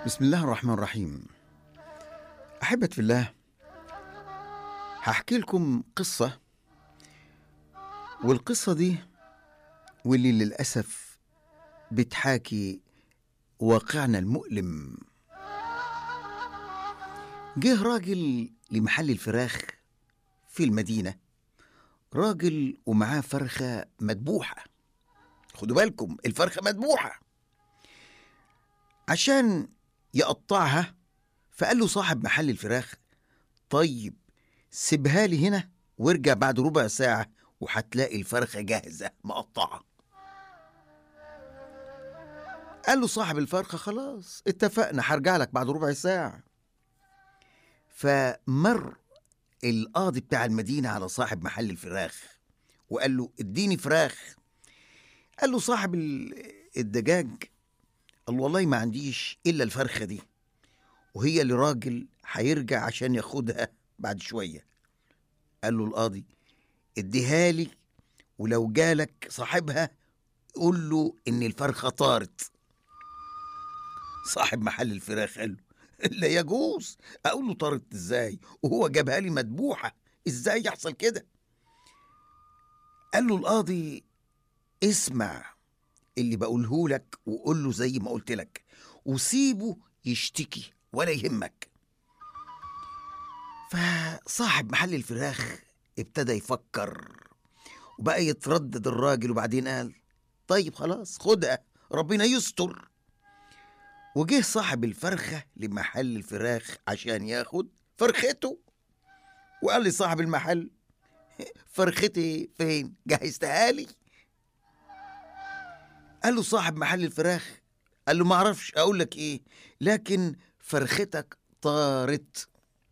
بسم الله الرحمن الرحيم أحبة في الله هحكي لكم قصة والقصة دي واللي للأسف بتحاكي واقعنا المؤلم جه راجل لمحل الفراخ في المدينة راجل ومعاه فرخة مذبوحة خدوا بالكم الفرخة مذبوحة عشان يقطعها فقال له صاحب محل الفراخ طيب سيبها لي هنا وارجع بعد ربع ساعة وهتلاقي الفرخة جاهزة مقطعة قال له صاحب الفرخة خلاص اتفقنا هرجع لك بعد ربع ساعة فمر القاضي بتاع المدينة على صاحب محل الفراخ وقال له اديني فراخ قال له صاحب ال- الدجاج قال والله ما عنديش إلا الفرخة دي وهي اللي راجل هيرجع عشان ياخدها بعد شوية قال له القاضي اديها لي ولو جالك صاحبها قول له إن الفرخة طارت صاحب محل الفراخ قال له لا يجوز أقول له طارت إزاي وهو جابها لي مذبوحة إزاي يحصل كده قال له القاضي اسمع اللي بقوله لك وقول له زي ما قلت لك وسيبه يشتكي ولا يهمك فصاحب محل الفراخ ابتدى يفكر وبقى يتردد الراجل وبعدين قال طيب خلاص خدها ربنا يستر وجه صاحب الفرخة لمحل الفراخ عشان ياخد فرخته وقال لي صاحب المحل فرختي فين جهزتها لي قال له صاحب محل الفراخ قال له ما اعرفش اقول لك ايه لكن فرختك طارت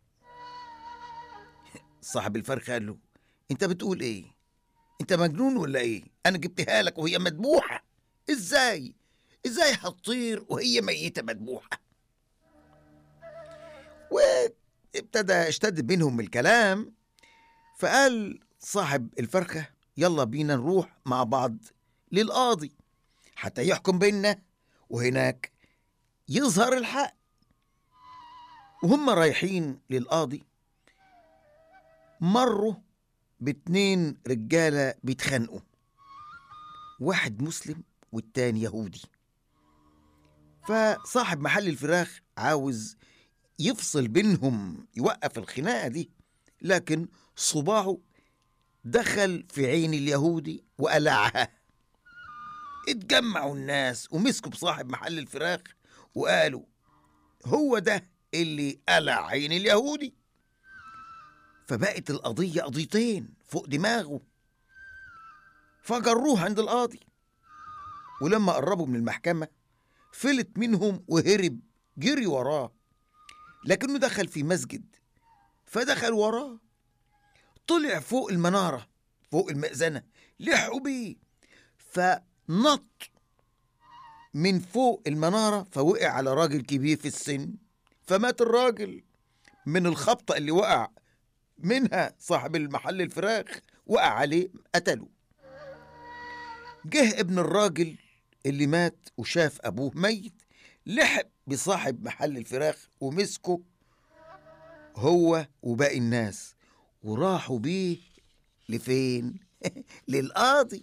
صاحب الفرخه قال له انت بتقول ايه انت مجنون ولا ايه انا جبتها لك وهي مذبوحه ازاي ازاي هتطير وهي ميته مذبوحه وابتدى اشتد بينهم الكلام فقال صاحب الفرخه يلا بينا نروح مع بعض للقاضي حتى يحكم بيننا وهناك يظهر الحق وهم رايحين للقاضي مروا باتنين رجالة بيتخانقوا واحد مسلم والتاني يهودي فصاحب محل الفراخ عاوز يفصل بينهم يوقف الخناقة دي لكن صباعه دخل في عين اليهودي وقلعها اتجمعوا الناس ومسكوا بصاحب محل الفراخ وقالوا هو ده اللي قلع عين اليهودي فبقت القضية قضيتين فوق دماغه فجروه عند القاضي ولما قربوا من المحكمة فلت منهم وهرب جري وراه لكنه دخل في مسجد فدخل وراه طلع فوق المنارة فوق المأذنة لحقوا بيه فنط من فوق المنارة فوقع على راجل كبير في السن فمات الراجل من الخبطة اللي وقع منها صاحب المحل الفراخ وقع عليه قتله جه ابن الراجل اللي مات وشاف أبوه ميت لحق بصاحب محل الفراخ ومسكه هو وباقي الناس وراحوا بيه لفين؟ للقاضي